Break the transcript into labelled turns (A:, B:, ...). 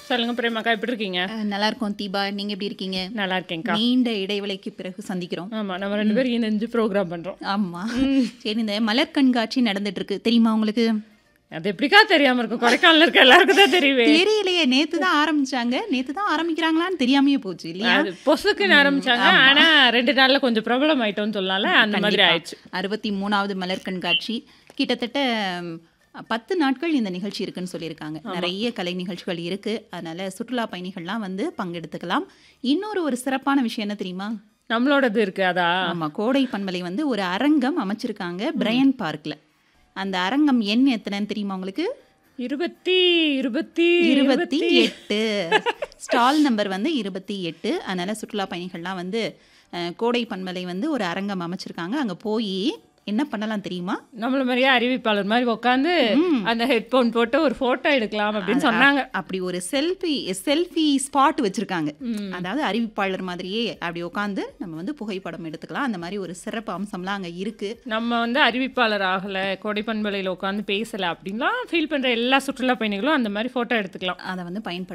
A: சொல்லுங்க பிரேமாக்கா எப்படி இருக்கீங்க
B: அஹ், நல்லா இருக்கோம் தீபா நீங்க எப்படி இருக்கீங்க
A: நல்லா இருக்கேன்க்கா
B: நீண்ட இடைவேளைக்கு பிறகு சந்திக்கிறோம்
A: ஆமா நம்ம ரெண்டு பேரும் இணைஞ்சு ப்ரோக்ராம் பண்றோம்
B: ஆமா சரி இந்த மலர் கண்காட்சி நடந்துட்டு இருக்கு தெரியுமா உங்களுக்கு
A: அது எப்படிக்கா தெரியாம இருக்கும் கொடைக்கானல்ல இருக்க எல்லாருக்கும் தான் தெரியுமே
B: தெரியலையே நேத்து தான் ஆரம்பிச்சாங்க நேத்து தான் ஆரம்பிக்கிறாங்களான்னு தெரியாமையே போச்சு இல்லையா
A: அது பொசுக்குன்னு ஆரம்பிச்சாங்க ஆனா ரெண்டு நாள்ல கொஞ்சம் பிரபலம் ஆயிட்டோம்னு சொல்லலாம்ல அந்த மாதிரி ஆயிடுச்சு
B: அறுபத்தி மூணாவது மலர் கண்காட்சி கிட்டத்தட்ட ம், பத்து நாட்கள் இந்த நிகழ்ச்சி இருக்குன்னு சொல்லியிருக்காங்க நிறைய கலை நிகழ்ச்சிகள் இருக்கு அதனால சுற்றுலா பயணிகள்லாம் வந்து பங்கெடுத்துக்கலாம் இன்னொரு ஒரு சிறப்பான விஷயம் என்ன தெரியுமா
A: நம்மளோடது இருக்கு அதா
B: ஆமா கோடை பண்பலை வந்து ஒரு அரங்கம் அமைச்சிருக்காங்க பிரையன் பார்க்ல அந்த அரங்கம் எண் எத்தனைன்னு தெரியுமா உங்களுக்கு
A: இருபத்தி இருபத்தி
B: இருபத்தி எட்டு ஸ்டால் நம்பர் வந்து இருபத்தி எட்டு அதனால சுற்றுலா பயணிகள்லாம் வந்து அஹ், கோடை பண்பலை வந்து ஒரு அரங்கம் அமைச்சிருக்காங்க அங்க போய் என்ன பண்ணலாம் தெரியுமா
A: நம்மள மாதிரியே அறிவிப்பாளர் மாதிரி உட்காந்து அந்த ஹெட்போன் போட்டு ஒரு போட்டோ எடுக்கலாம் அப்படின்னு சொன்னாங்க
B: அப்படி ஒரு செல்ஃபி செல்ஃபி ஸ்பாட் வச்சிருக்காங்க அதாவது அறிவிப்பாளர் மாதிரியே அப்படி உட்காந்து நம்ம வந்து புகைப்படம் எடுத்துக்கலாம் அந்த மாதிரி ஒரு சிறப்பு அம்சம்லாம் அங்க இருக்கு
A: நம்ம வந்து அறிவிப்பாளர் ஆகல கொடைப்பண்பலையில உட்காந்து பேசல அப்படின்லாம் ஃபீல் பண்ற எல்லா சுற்றுலா பயணிகளும் அந்த மாதிரி போட்டோ எடுத்துக்கலாம்
B: அதை வந்து பயன்படுத்த